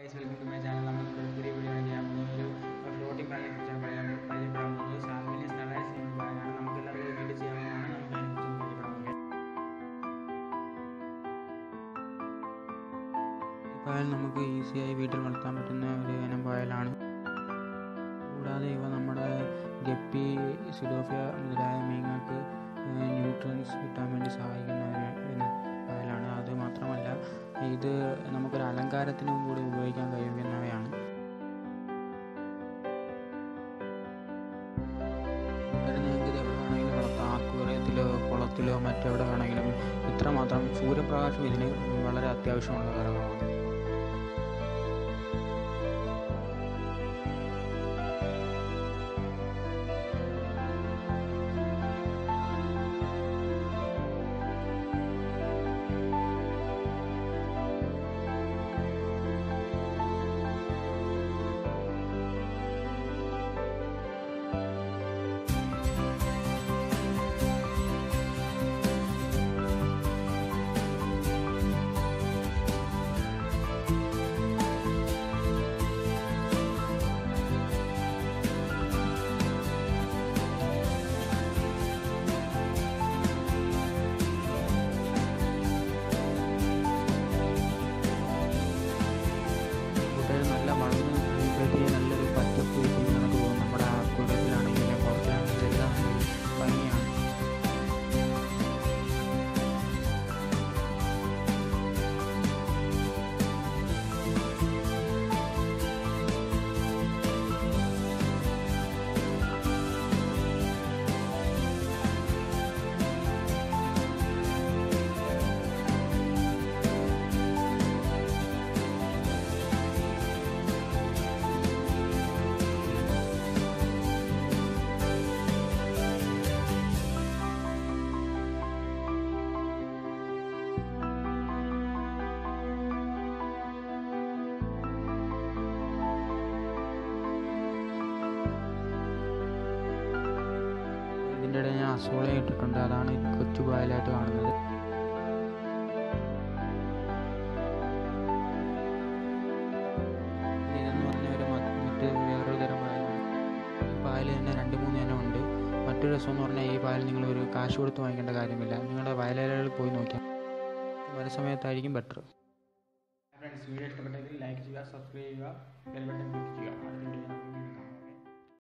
guys welcome to my channel നമ്മൾ ഒരു പുതിയ വീഡിയോ ചെയ്യാൻ പോകുന്നത് ഒരു ഫ്ലോട്ടിംഗ് പാലിനെ കുറിച്ചാണ് പറയാൻ പരിചയപ്പെടാൻ പോകുന്നത് സാൽമിനിയസ് നടാസ് എന്ന പാലാണ് നമുക്ക് എല്ലാവർക്കും വീഡിയോ ചെയ്യാവുന്നതാണ് നമുക്ക് അതിനെക്കുറിച്ച് പരിചയപ്പെടാൻ പോകുന്നത് ഈ പായൽ നമുക്ക് ഈസിയായി വീട്ടിൽ വളർത്താൻ പറ്റുന്ന ഒരു ഇനം പായലാണ് കൂടാതെ ഇവ നമ്മുടെ ഗപ്പി സിഡോഫിയ മുതലായ മീനുകൾക്ക് ന്യൂട്രിയൻസ് കിട്ടാൻ വേണ്ടി സഹായിക്കുന്ന ഒരു ഇനം പായലാണ് അത് മാത്രമല്ല ഇത് നമുക്കൊരു അലങ്കാരത്തിനും കൂടി ഉപയോഗിക്കാൻ കഴിയുന്നവയാണ് കൂട്ടുകാരെ നിങ്ങൾക്ക് ഇത് എവിടെ വേണമെങ്കിലും വളർത്താം ആക്വേറിയത്തിലോ കുളത്തിലോ മറ്റെവിടെ വേണമെങ്കിലും ഇത്രമാത്രം സൂര്യപ്രകാശം ഇതിന് വളരെ അത്യാവശ്യമുള്ള ഘടകമാണ് കൂട്ടുകാർ നല്ല വളർന്ന് കഴിയുമ്പോഴത്തേക്ക് നല്ലൊരു പച്ചപ്പ് കിട്ടി നമുക്ക് പോകും നമ്മുടെ ആക്വേറിയത്തിലാണെങ്കിലും കുളത്തിലാണെങ്കിലും എല്ലാം നല്ലൊരു ഭംഗിയാണ് ഇതിൻ്റെ ഇടയിൽ ഞാൻ അസോളയും ഇട്ടിട്ടുണ്ട് അതാണ് ഈ കൊച്ചു പായലായിട്ട് കാണുന്നത് ഇതെന്ന് പറഞ്ഞ ഒരു മ- മറ്റ് വേറൊരു തരം പായലാണ് ഈ പായൽ തന്നെ രണ്ട് മൂന്ന് ഇനം ഉണ്ട് മറ്റൊരു രസം എന്ന് പറഞ്ഞാൽ ഈ പായൽ നിങ്ങൾ ഒരു കാശ് കൊടുത്ത് വാങ്ങിക്കേണ്ട കാര്യമില്ല നിങ്ങളുടെ വയലേലകളിൽ പോയി നോക്കിയാൽ വര സമയത്തായിരിക്കും ബെറ്റർ ഫ്രണ്ട്സ് വീഡിയോ ഇഷ്ടപ്പെട്ടെങ്കിൽ ലൈക്ക് ചെയ്യുക സബ്സ്ക്രൈബ് ചെയ്യുക ബെൽ ബട്ടൺ ക്ലിക്ക് ചെയ്യുക അടുത്ത വീഡിയോ